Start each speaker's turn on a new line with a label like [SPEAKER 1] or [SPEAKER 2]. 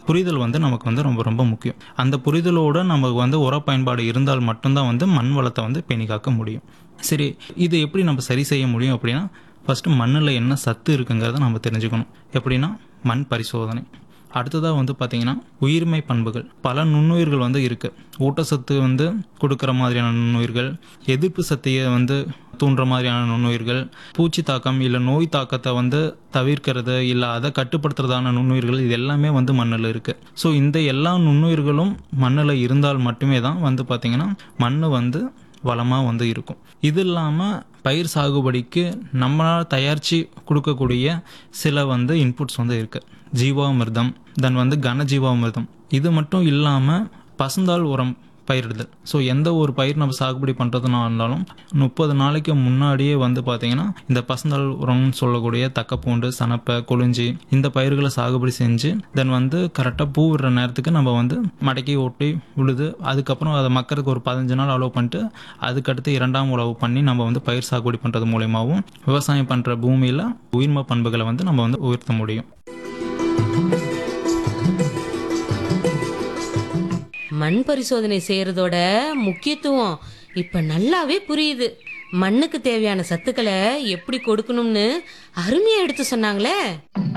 [SPEAKER 1] புரிதல் வந்து நமக்கு வந்து ரொம்ப ரொம்ப முக்கியம் அந்த புரிதலோட நமக்கு வந்து உர பயன்பாடு இருந்தால் மட்டும்தான் வந்து மண் வளத்தை வந்து பேணி காக்க முடியும் சரி இது எப்படி நம்ம சரி செய்ய முடியும் அப்படின்னா ஃபஸ்ட்டு மண்ணில் என்ன சத்து இருக்குங்கிறத நம்ம தெரிஞ்சுக்கணும் எப்படின்னா மண் பரிசோதனை அடுத்ததாக வந்து பார்த்தீங்கன்னா உயிர்மை பண்புகள் பல நுண்ணுயிர்கள் வந்து இருக்குது ஊட்டச்சத்து வந்து கொடுக்குற மாதிரியான நுண்ணுயிர்கள் எதிர்ப்பு சக்தியை வந்து தூண்டுற மாதிரியான நுண்ணுயிர்கள் பூச்சி தாக்கம் இல்லை நோய் தாக்கத்தை வந்து தவிர்க்கிறது இல்லை அதை கட்டுப்படுத்துறதான நுண்ணுயிர்கள் இது எல்லாமே வந்து மண்ணில் இருக்குது ஸோ இந்த எல்லா நுண்ணுயிர்களும் மண்ணில் இருந்தால் மட்டுமே தான் வந்து பார்த்திங்கன்னா மண் வந்து வளமாக வந்து இருக்கும் இது இல்லாமல் பயிர் சாகுபடிக்கு நம்மளால் தயாரித்து கொடுக்கக்கூடிய சில வந்து இன்புட்ஸ் வந்து இருக்குது ஜீவாமிர்தம் தென் வந்து கனஜீவாமிர்தம் இது மட்டும் இல்லாமல் பசுந்தாள் உரம் பயிரிடுதல் ஸோ எந்த ஒரு பயிர் நம்ம சாகுபடி பண்ணுறதுனா இருந்தாலும் முப்பது நாளைக்கு முன்னாடியே வந்து பார்த்திங்கன்னா இந்த பசுந்தாள் உரம்னு சொல்லக்கூடிய தக்கப்பூண்டு சனப்பை கொழிஞ்சி இந்த பயிர்களை சாகுபடி செஞ்சு தென் வந்து கரெக்டாக பூ விடுற நேரத்துக்கு நம்ம வந்து மடக்கி ஓட்டி விழுது அதுக்கப்புறம் அதை மக்களுக்கு ஒரு பதினஞ்சு நாள் அலோவ் பண்ணிட்டு அதுக்கடுத்து இரண்டாம் உழவு பண்ணி நம்ம வந்து பயிர் சாகுபடி பண்ணுறது மூலயமாவும் விவசாயம் பண்ணுற பூமியில் உயிர்ம பண்புகளை வந்து நம்ம வந்து உயர்த்த முடியும்
[SPEAKER 2] மண் பரிசோதனை செய்யறதோட முக்கியத்துவம் இப்ப நல்லாவே புரியுது மண்ணுக்கு தேவையான சத்துக்களை எப்படி கொடுக்கணும்னு அருமையா எடுத்து சொன்னாங்களே